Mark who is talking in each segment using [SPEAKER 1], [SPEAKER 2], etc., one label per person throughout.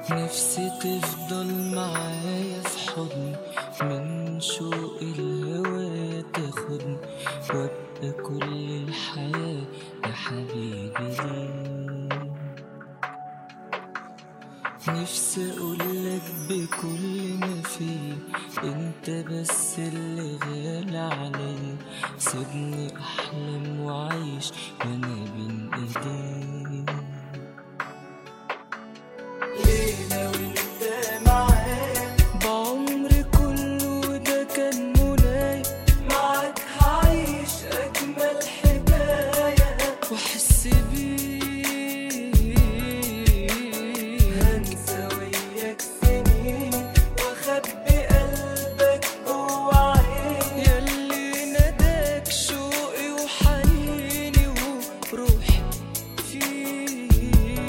[SPEAKER 1] نفسي تفضل معايا في حضن من شوق الهوى تاخدني وابقى كل الحياة يا حبيبي ليه نفسي اقولك بكل ما فيه انت بس اللي غالي عليا سيبني احلم واعيش وانا بين ايديك ليلة وانت معايا بعمري كله ده كان منايا معاك هعيش اجمل حكاية واحس بيك هنسى وياك سنين واخبي قلبك جوا عيني ياللي ناداك شوقي وحنيني وروحي فيك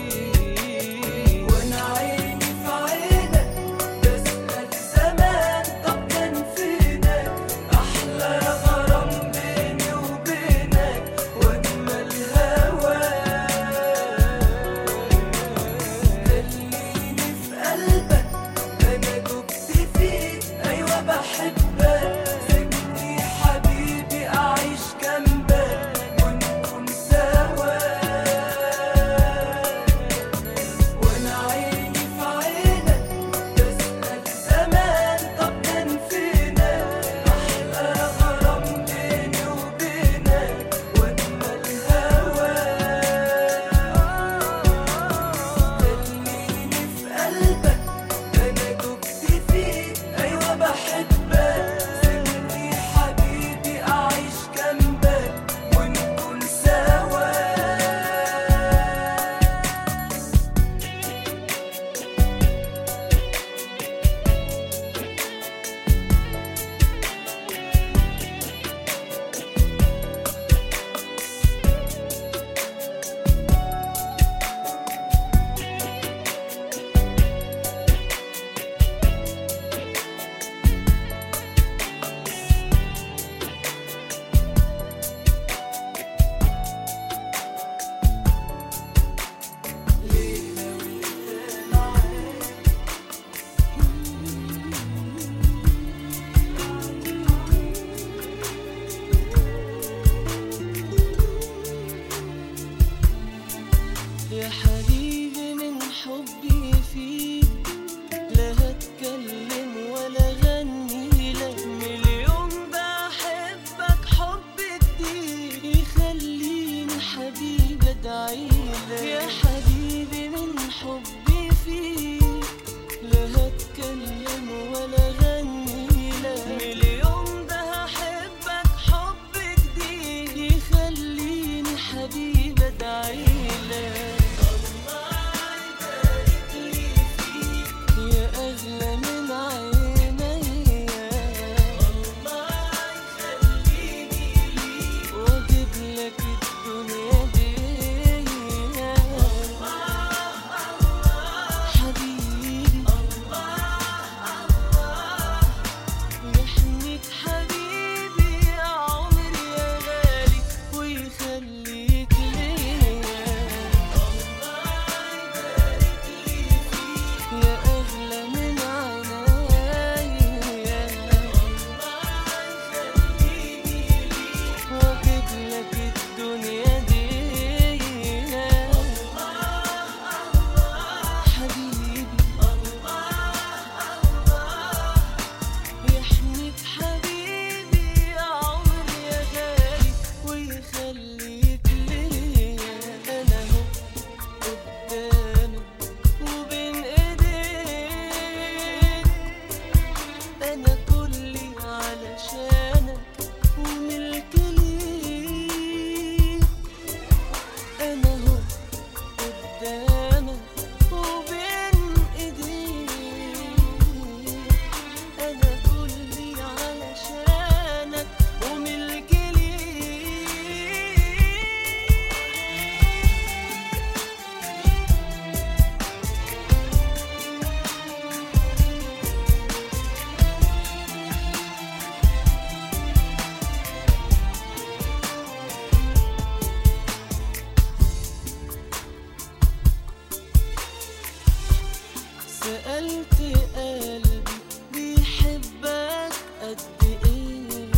[SPEAKER 1] وانا عيني في عينك بسأل زمان طب كان فينك احلى غرام بيني وبينك واجمل هواك خليني في قلبك انا دبت فيك ايوه بحبك سيبني حبيبي اعيش جنبك ونكون سوا وانا عيني في عينك بسأل زمان طب كان فينك احلى غرام بيني وبينك واجمل هواك خليني في قلبك انا دبت فيك ايوه بحبك سيبني حبيبي اعيش جنبك ونكون سوا يا حبيبي من حبي فيك لا هتكلم ولا غني لك مليون بحبك حب جديد يخليني حبيبي ادعيلك يا حبيبي من حبي فيك لا هتكلم ولا غني لك مليون ده هحبك حب جديد يخليني حبيبي ادعيلك يا أغلى من عينيا الله يخليني ليك وأجيب لك الدنيا دي الله الله سألت قلبي بيحبك قد ايه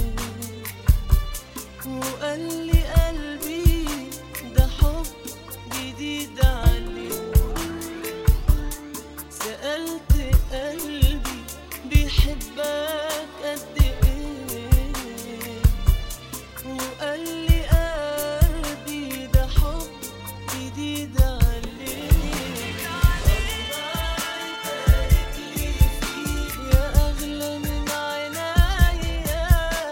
[SPEAKER 1] وقال لي قلبي ده حب جديد عليه سألت قلبي بيحبك قد ايه وقال لي قلبي ده حب جديد عليه يا أغلى من عنايا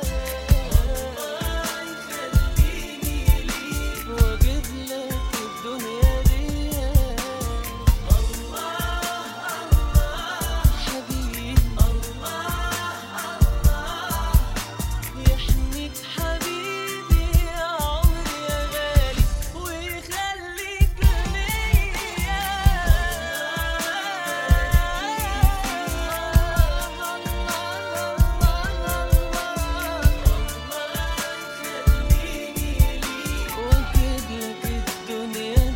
[SPEAKER 1] وأجيب لك الدنيا دي حبيبي يحميك حبيبي يا عمري يا غالي ويخليك ليا واجيب لك الدنيا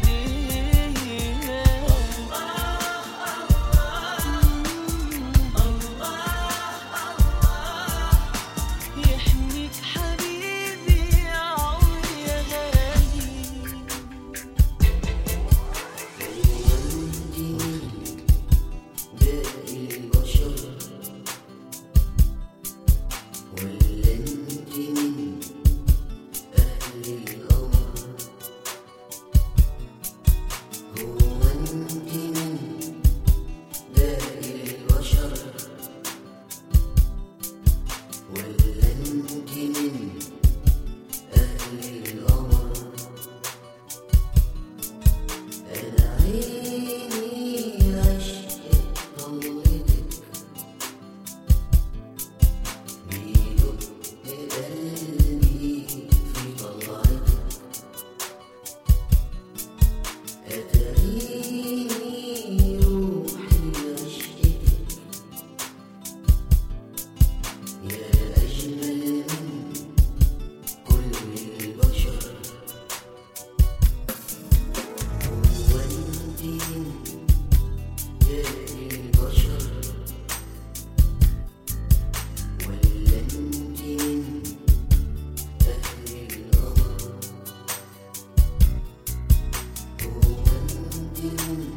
[SPEAKER 1] دي يحميك حبيبي يا عمري يا غالي
[SPEAKER 2] باقي البشر ولا انت من اهل القمر هو انت من باقي البشر ولا انت من اهل القمر انا عيني عشقت طلتك بيدق قلبي في طلعتك أتريني روحي عشقتك يا أجمل من كل البشر هو أنت من باقي البشر ولا أنت من أهل القمر هو أنت من